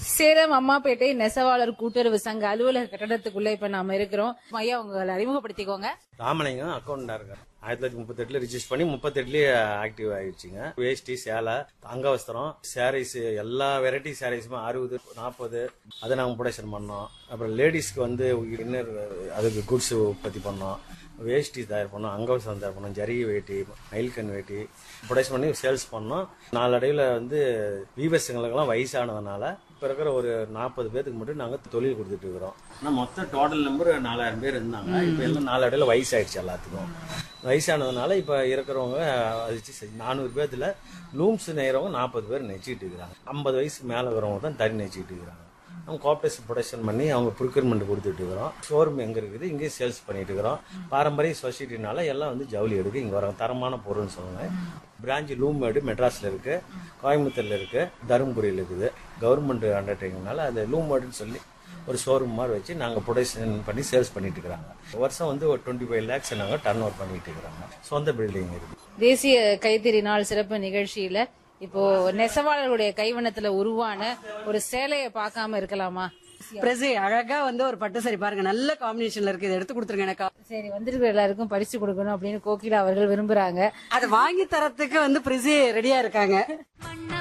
சேலம் அம்மாப்பேட்டை நெசவாளர் கூட்டுறவு சங்க அலுவலக கட்டடத்துக்குள்ள இப்ப நாம இருக்கிறோம் ஐயா உங்களை அறிமுகப்படுத்திக்கோங்க ராமலிங்கம் அக்கௌண்டா இருக்கார் ஆயிரத்தி தொள்ளாயிரத்தி முப்பத்தெட்டுல ரிஜிஸ்டர் பண்ணி முப்பத்தெட்டுலயே ஆக்டிவ் ஆயிடுச்சுங்க வேஷ்டி சேலை அங்கவஸ்திரம் சாரீஸ் எல்லா வெரைட்டி சாரீஸுமே அறுபது நாற்பது அதை நாங்கள் ப்ரொடக்ஷன் பண்ணோம் அப்புறம் லேடிஸ்க்கு வந்து இன்னர் அதுக்கு குட்ஸ் உற்பத்தி பண்ணோம் வேஷ்டி தயார் பண்ணோம் அங்கவஸ்திரம் தயார் பண்ணோம் ஜரிகை வேட்டி மயில்கன் வேட்டி ப்ரொடக்ஷன் பண்ணி சேல்ஸ் பண்ணோம் நாளடைவில் வந்து வீவர்ஸுங்களுக்கெல்லாம் வயசானதுனால இப்போ இருக்கிற ஒரு நாற்பது பேருக்கு மட்டும் நாங்கள் தொழில் கொடுத்துட்டு இருக்கிறோம் ஆனால் மொத்தம் டோட்டல் நம்பர் நாலாயிரம் பேர் இருந்தாங்க இப்போ எல்லாம் நாளடைவில் வயசாயிடுச்சு எல்லாத்துக்கும் வயசானதுனால இப்போ இருக்கிறவங்க அது நானூறு பேர்த்துல லூம்ஸ் நெய்கிறவங்க நாற்பது பேர் நெச்சிட்டு இருக்கிறாங்க ஐம்பது வயசு மேலே வரவங்க தான் தறி நெச்சிட்டு இருக்கிறாங்க நம்ம கோஆப்ரேஷன் ப்ரொடக்ஷன் பண்ணி அவங்க ப்ரொக்யூர்மெண்ட் கொடுத்துட்டு இருக்கிறோம் ஷோரூம் எங்கே இருக்குது இங்கேயே சேல்ஸ் பண்ணிட்டு இருக்கிறோம் பாரம்பரிய சொசைட்டினால எல்லாம் வந்து ஜவுளி எடுக்கு இங்கே வர தரமான பொருள்னு சொல்லுங்க பிரான்ச் லூம்மேடு மெட்ராஸில் இருக்கு கோயம்புத்தூர்ல இருக்கு தருமபுரியில் இருக்குது கவர்மெண்ட் அண்டர்டேக்கிங்னால அது லூம்மேடுன்னு சொல்லி ஒரு ஷோரூம் மாதிரி வச்சு நாங்கள் ப்ரொடக்ஷன் பண்ணி சேல்ஸ் பண்ணிட்டு இருக்கிறாங்க வருஷம் வந்து ஒரு டுவெண்ட்டி ஃபைவ் லேக்ஸ் நாங்கள் டர்ன் ஓவர் பண்ணிட்டு இருக்கிறாங்க சொந்த பில்டிங் இருக்குது தேசிய கைத்தறி நாள் சிறப்பு நிகழ்ச்சியில இப்போ நெசவாளர்களுடைய கைவண்ணத்துல உருவான ஒரு சேலையை பார்க்காம இருக்கலாமா பிரசி அழகா வந்து ஒரு பட்டு சரி பாருங்க நல்ல காம்பினேஷன்ல இருக்கு இதை எடுத்து கொடுத்துருங்க எனக்கு சரி வந்திருக்கிற எல்லாருக்கும் பரிசு கொடுக்கணும் அப்படின்னு கோகிலா அவர்கள் விரும்புறாங்க அதை வாங்கி தரத்துக்கு வந்து பிரிசி ரெடியா இருக்காங்க வண்ண